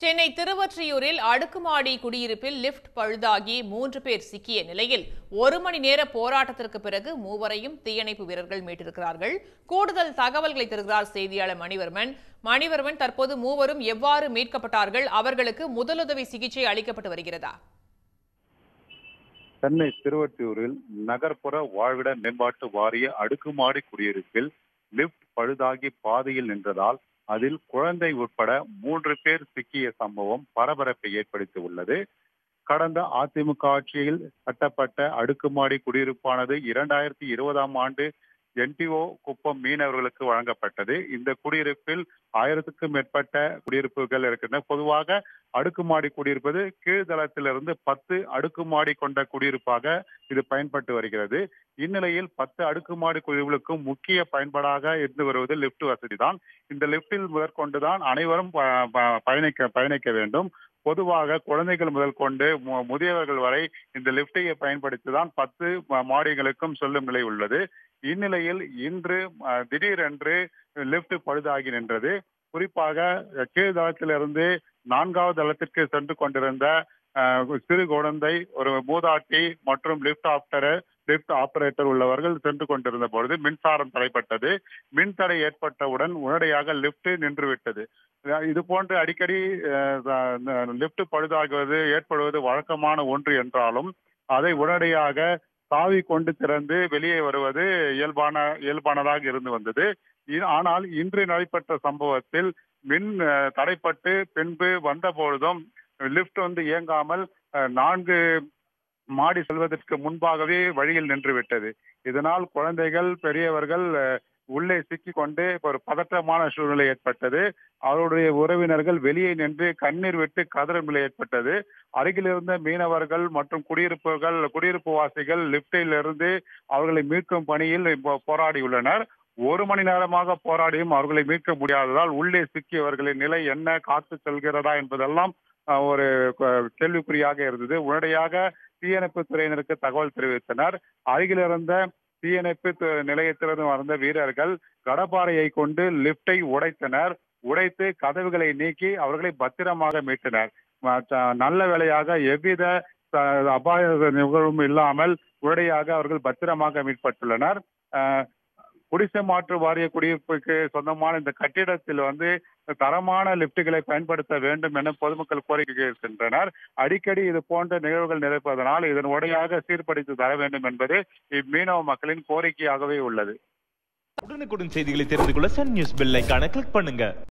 சென்னை திருவொற்றியூரில் அடுக்குமாடி குடியிருப்பில் லிப்ட் பழுதாகி மூன்று பேர் சிக்கிய நிலையில் ஒரு மணி நேர போராட்டத்திற்கு பிறகு மூவரையும் தீயணைப்பு வீரர்கள் மீட்டிருக்கிறார்கள் கூடுதல் தகவல்களை தருகிறார் செய்தியாளர் மணிவர்மன் மணிவர்மன் தற்போது மூவரும் எவ்வாறு மீட்கப்பட்டார்கள் அவர்களுக்கு முதலுதவி சிகிச்சை அளிக்கப்பட்டு வருகிறதா சென்னை திருவொற்றியூரில் நகர்ப்புற வாழ்விட மேம்பாட்டு வாரிய அடுக்குமாடி குடியிருப்பில் லிப்ட் பழுதாகி பாதையில் நின்றதால் அதில் குழந்தை உட்பட மூன்று பேர் சிக்கிய சம்பவம் பரபரப்பை ஏற்படுத்தி உள்ளது கடந்த அதிமுக ஆட்சியில் கட்டப்பட்ட அடுக்குமாடி குடியிருப்பானது இரண்டாயிரத்தி இருபதாம் ஆண்டு என்டிஓ குப்பம் மீனவர்களுக்கு வழங்கப்பட்டது இந்த குடியிருப்பில் ஆயிரத்துக்கும் மேற்பட்ட குடியிருப்புகள் இருக்கின்றன பொதுவாக அடுக்குமாடி குடியிருப்பது கீழ்தளத்திலிருந்து பத்து அடுக்குமாடி கொண்ட குடியிருப்பாக இது பயன்பட்டு வருகிறது இந்நிலையில் பத்து அடுக்குமாடி குடியிருப்புகளுக்கும் முக்கிய பயன்பாடாக இருந்து வருவது லிப்ட் வசதி தான் இந்த லிப்டில் முதற்கொண்டுதான் அனைவரும் ப- ப- பயணிக்க பயணிக்க வேண்டும் பொதுவாக குழந்தைகள் முதல் கொண்டு மு- முதியவர்கள் வரை இந்த லிப்டை பயன்படுத்தி தான் பத்து ம- மாடிகளுக்கும் செல்லும் நிலை உள்ளது இந்நிலையில் இன்று அஹ், திடீரென்று லிப்ட் பழுதாகி நின்றது குறிப்பாக அஹ், கீழ் தளத்திலிருந்து நான்காவது தளத்திற்கு சென்று கொண்டிருந்த அஹ், சிறு குழந்தை ஒரு மூதாட்டி மற்றும் லிப்ட் ஆப்டர் லிப்ட் ஆபரேட்டர் உள்ளவர்கள் சென்று கொண்டிருந்த பொழுது மின்சாரம் தடைப்பட்டது மின் தடை ஏற்பட்டவுடன் உடனடியாக லிப்ட் நின்றுவிட்டது அஹ், இது போன்று அடிக்கடி லிப்ட் பழுதாகுவது ஏற்படுவது வழக்கமான ஒன்று என்றாலும் அதை உடனடியாக சாவி கொண்டு திறந்து வெளியே வருவது இயல்பான இயல்பானதாக இருந்து வந்தது இ- ஆனால் இன்று நடைபெற்ற சம்பவத்தில் மின் அஹ், தடைப்பட்டு பின்பு வந்த பொழுதும் லிப்ட் வந்து இயங்காமல் அஹ், நான்கு மாடி செல்வதற்கு முன்பாகவே வழியில் நின்று விட்டது இதனால் குழந்தைகள் பெரியவர்கள் அஹ், உள்ளே சிக்கிக் கொண்டு ஒரு பதற்றமான சூழ்நிலை ஏற்பட்டது அவருடைய உறவினர்கள் வெளியே நின்று கண்ணீர் விட்டு கதறும் நிலை ஏற்பட்டது அருகில் இருந்த மீனவர்கள் மற்றும் குடியிருப்புகள் குடியிருப்பு வாசிகள் லிப்டில் இருந்து அவர்களை மீட்கும் பணியில் இப்போ போராடியுள்ளனர் ஒரு மணி நேரமாக போராடியும் அவர்களை மீட்க முடியாததால் உள்ளே சிக்கியவர்களின் நிலை என்ன காத்து செல்கிறதா என்பதெல்லாம் அஹ், ஒரு க- கேள்விக்குறியாக இருந்தது உடனடியாக தீயணைப்பு துறையினருக்கு தகவல் தெரிவித்தனர் அருகில் இருந்த தீயணைப்பு து- நிலையத்திலிருந்து வந்த வீரர்கள் கடப்பாறையை கொண்டு லிப்டை உடைத்தனர் உடைத்து கதவுகளை நீக்கி அவர்களை பத்திரமாக மீட்டனர் ம- த- நல்ல வேளையாக எவ்வித த- அபாய நிகழ்வும் இல்லாமல் உடனடியாக அவர்கள் பத்திரமாக மீட்பட்டுள்ளனர் அஹ், குடிசை மாற்று வாரிய குடியிருப்புக்கு சொந்தமான இந்த கட்டிடத்தில் வந்து தரமான லிப்டுகளை பயன்படுத்த வேண்டும் என பொதுமக்கள் கோரிக்கை இருக்கின்றனர் அடிக்கடி இது போன்ற நிகழ்வுகள் நிலைப்பதனால் இதன் உடையாக சீர்படுத்தி தர வேண்டும் என்பது இம்மீனவ மக்களின் கோரிக்கையாகவே உள்ளது உடனுக்குடன் செய்திகளை தெரிந்து கொள்ள சன் நியூஸ் பெல் ஐகானை கிளிக் பண்ணுங்க